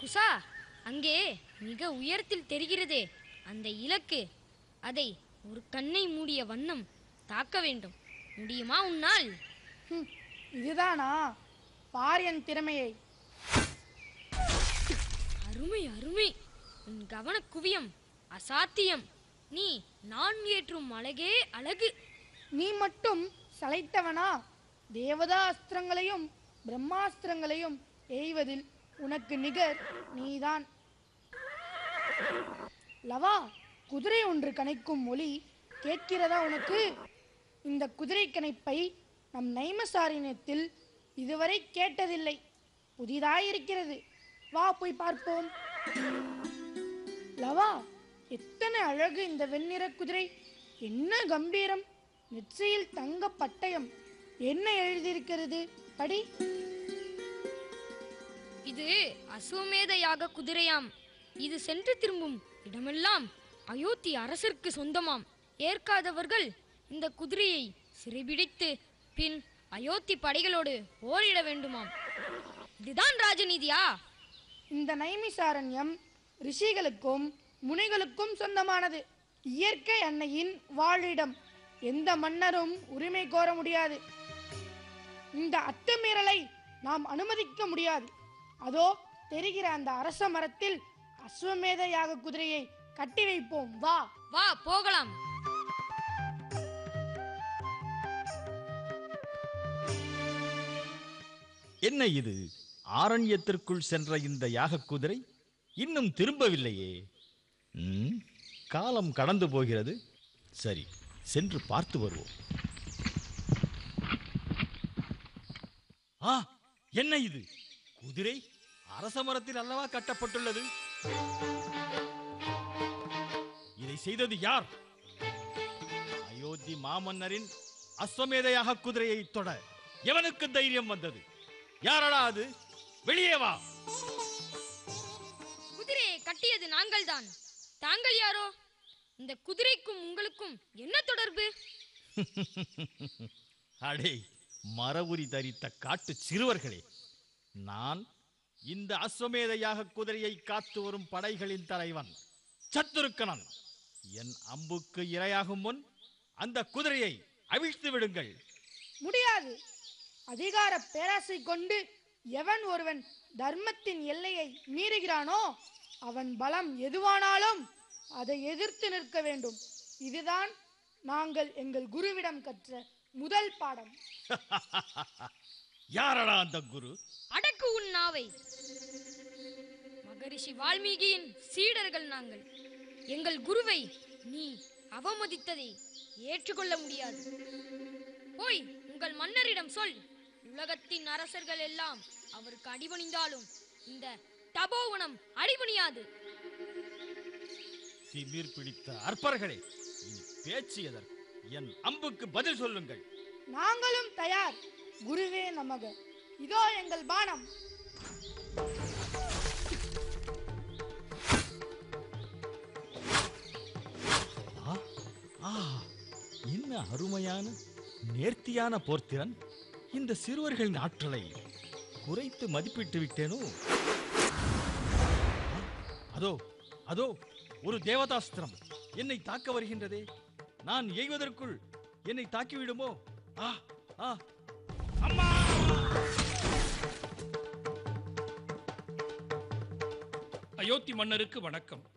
குசா அங்கே மிக உயரத்தில் தெரிகிறதே அந்த இலக்கு அதை ஒரு கண்ணை மூடிய வண்ணம் தாக்க வேண்டும் முடியுமா உன்னால் ஹம், இதுதானா பார் என் திறமையை அருமை அருமை உன் கவனக் குவியம் அசாத்தியம் நீ நான் ஏற்றும் அழகே அழகு நீ மட்டும் சளைத்தவனா தேவதா அஸ்திரங்களையும் பிரம்மாஸ்திரங்களையும் எய்வதில் உனக்கு நிகர் நீதான் லவா குதிரை ஒன்று கனைக்கும் ஒலி கேட்கிறதா உனக்கு இந்த குதிரை கணைப்பை நம் நைமசாரினத்தில் இதுவரை கேட்டதில்லை புதிதாயிருக்கிறது வா போய் பார்ப்போம் லவா எத்தனை அழகு இந்த வெண்ணிற குதிரை என்ன கம்பீரம் நெற்றியில் தங்க பட்டயம் என்ன எழுதியிருக்கிறது படி இது அசுவமேத யாக குதிரையாம் இது சென்று திரும்பும் இடமெல்லாம் அயோத்தி அரசருக்கு சொந்தமாம் ஏற்காதவர்கள் இந்த குதிரையை சிறைபிடித்து பின் அயோத்தி படைகளோடு போரிட வேண்டுமாம் இதுதான் ராஜநீதியா இந்த நைமிசாரண்யம் ரிஷிகளுக்கும் முனிகளுக்கும் சொந்தமானது இயற்கை அன்னையின் வாழிடம் எந்த மன்னரும் உரிமை கோர முடியாது இந்த அத்துமீறலை நாம் அனுமதிக்க முடியாது அதோ தெரிகிற அந்த அரச மரத்தில் அஸ்வமேத யாக குதிரையை கட்டி வைப்போம் வா வா போகலாம் என்ன இது ஆரண்யத்திற்குள் சென்ற இந்த யாகக் குதிரை இன்னும் திரும்பவில்லையே ம், காலம் கடந்து போகிறது சரி சென்று பார்த்து வருவோம் ஆ என்ன இது குதிரை அரச மரத்தில் அல்லவா கட்டப்பட்டுள்ளது இதை செய்தது யார் அயோத்தி மாமன்னரின் அஸ்வமேதையாக குதிரையை தொட எவனுக்கு தைரியம் வந்தது யாரடா அது வெளியே வா குதிரையை கட்டியது நாங்கள்தான் தாங்கள் யாரோ இந்த குதிரைக்கும் உங்களுக்கும் என்ன தொடர்பு அடே மரவுரி தரித்த காட்டு சிறுவர்களே நான் இந்த அஸ்வமேதையாக குதிரையை காத்து வரும் படைகளின் தலைவன் சத்துருக்கணன் என் அம்புக்கு இரையாகும் முன் அந்த குதிரையை அவிழ்த்து விடுங்கள் முடியாது அதிகார பேராசை கொண்டு எவன் ஒருவன் தர்மத்தின் எல்லையை மீறுகிறானோ அவன் பலம் எதுவானாலும் அதை எதிர்த்து நிற்க வேண்டும் இதுதான் நாங்கள் எங்கள் குருவிடம் கற்ற முதல் பாடம் யாரடா அந்த குரு அடக்கு உன் நாவை மகரிஷி வால்மீகியின் சீடர்கள் நாங்கள் எங்கள் குருவை நீ அவமதித்ததை ஏற்றுக்கொள்ள முடியாது போய் உங்கள் மன்னரிடம் சொல் உலகத்தின் அரசர்கள் எல்லாம் அவருக்கு அடிபணிந்தாலும் இந்த தபோவனம் அடிபணியாது திமிர் பிடித்த அற்பர்களே இனி பேச்சு எதற்கு என் அம்புக்கு பதில் சொல்லுங்கள் நாங்களும் தயார் குருவே நமக இதோ எங்கள் பானம் ஆ ஆ என்ன அருமையான நேர்த்தியான போர்த்திறன் இந்த சிறுவர்களின் ஆற்றலை குறைத்து மதிப்பிட்டு விட்டேனோ ஆ, அதோ அதோ ஒரு தேவதாஸ்திரம் என்னை தாக்க வருகின்றதே நான் எய்வதற்குள் என்னை தாக்கிவிடுமோ ஆ ஆ அம்மா அயோத்தி மன்னருக்கு வணக்கம்